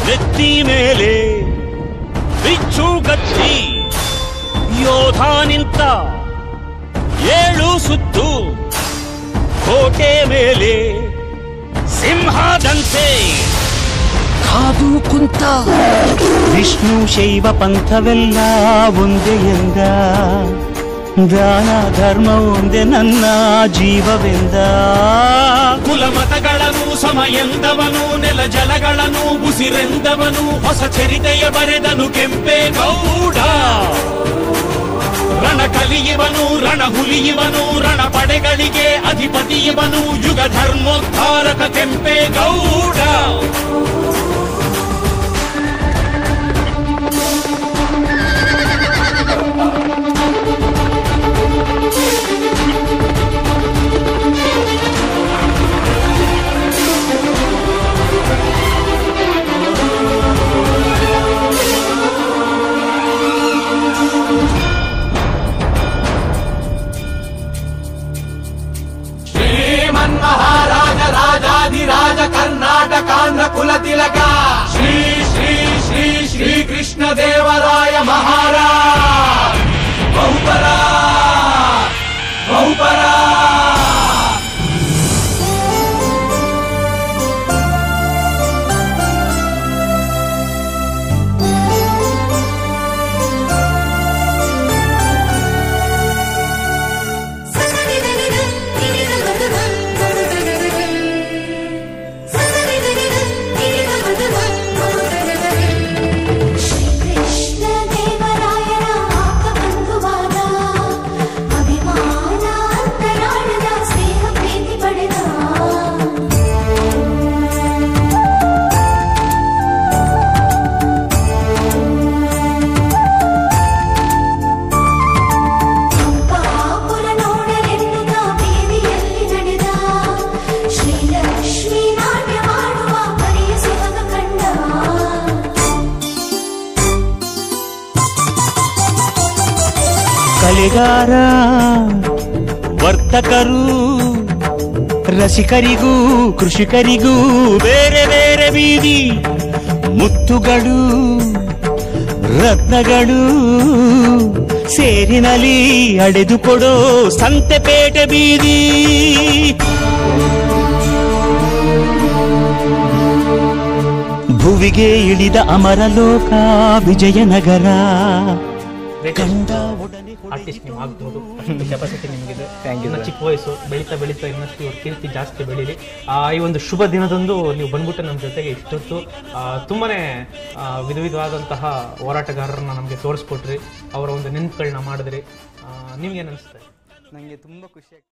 ನೆತ್ತಿ ಮೇಲೆ ಬಿಚ್ಚು ಗತ್ತಿ ಯೋಧ ನಿಂತ ಏಳು ಸುತ್ತು ಕೋಟೆ ಮೇಲೆ ಸಿಂಹದಂತೆ ಕಾದು ಕುಂತ ವಿಷ್ಣು ಶೈವ ಪಂಥವೆಲ್ಲ ಒಂದೇ ಎಂದ ದಾನ ಧರ್ಮ ಒಂದೇ ನನ್ನ ಜೀವವೆಂದ ಕುಲಮತಗಳನ್ನು ಸಮ ಎಂದವನು ನೆಲ ಜಲಗಳನ್ನು ಉಸಿರೆಂದವನು ಹೊಸ ಚರಿತೆಯ ಬರೆದನು ಕೆಂಪೇಗೌಡ ರಣ ಕಲಿಯುವನು ರಣ ಹುಲಿಯುವನು ರಣ ಪಡೆಗಳಿಗೆ ಅಧಿಪತಿಯುವನು ಯುಗ ಧರ್ಮೋದ್ಧಾರಕ ಕೆಂಪೇಗೌಡ ಶ್ರೀಮನ್ಮಹಾರಾಜ ರಾಜಾಧಿರಾಜ ಕರ್ನಾಟಕಾಂಧ್ರ ಕುಲ ತಿಲಕ ಶ್ರೀ ಶ್ರೀ ಶ್ರೀ ಶ್ರೀ ಕೃಷ್ಣ ದೇವರಾಯ ಮಹಾರಾಜ್ ಬಹುಪರ ಬಹುಪರ ಶ್ರೀಕೃಷ್ಣದೇವರಾಯನ ಆಪ್ತಬಂಧುವಾದ ಅಭಿಮಾನ ಅಂತರಾಳದ ಸ್ನೇಹ ಪ್ರೀತಿ ಪಡೆದ ಚಂಪಾಪುರ ನೋಡಲೆನ್ನುತ್ತ ಬೀದಿಯಲ್ಲಿ ನಡೆದ ಶ್ರೀಲಕ್ಷ್ಮೀ ನಾಟ್ಯ ಮಾಡುವ ಪರಿಯ ಸೊಬಗ ಕಂಡ ಕಲೆಗಾರ ವರ್ತಕರು ರಸಿಕರಿಗೂ ಕೃಷಿಕರಿಗೂ ಬೇರೆ ಬೇರೆ ಬೀದಿ ಮುತ್ತುಗಳು ರತ್ನಗಳು ಸೇರಿನಲ್ಲಿ ಅಡೆದುಕೊಡೋ ಸಂತೆಪೇಟೆ ಬೀದಿ ಭುವಿಗೆ ಇಳಿದ ಅಮರಲೋಕ ವಿಜಯನಗರ ಕಂಡ ಒಡನೆ ಆರ್ಟಿಸ್ಟ್ ನೀವು ಆಗ್ಬೋದು ಅಷ್ಟು ಕೆಪಾಸಿಟಿ ನಿಮಗಿದೆ ಇನ್ನು ಚಿಕ್ಕ ವಯಸ್ಸು ಬೆಳೀತಾ ಬೆಳೀತಾ ಇನ್ನಷ್ಟು ಇವ್ರ ಕೀರ್ತಿ ಜಾಸ್ತಿ ಬೆಳೀಲಿ ಆ, ಈ ಒಂದು ಶುಭ ದಿನದಂದು ನೀವು ಬಂದ್ಬಿಟ್ಟು ನಮ್ಮ ಜೊತೆಗೆ ಇಷ್ಟೊತ್ತು ಆ, ತುಂಬಾನೇ ಆ, ವಿಧ ವಿಧವಾದಂತಹ ಹೋರಾಟಗಾರರನ್ನ ನಮಗೆ ತೋರಿಸ್ಕೊಟ್ರಿ ಅವರ ಒಂದು ನೆನಪುಗಳನ್ನ ಮಾಡಿದ್ರಿ ನಿಮ್ಗೇನು ಅನಿಸುತ್ತೆ ನನಗೆ ತುಂಬ ಖುಷಿ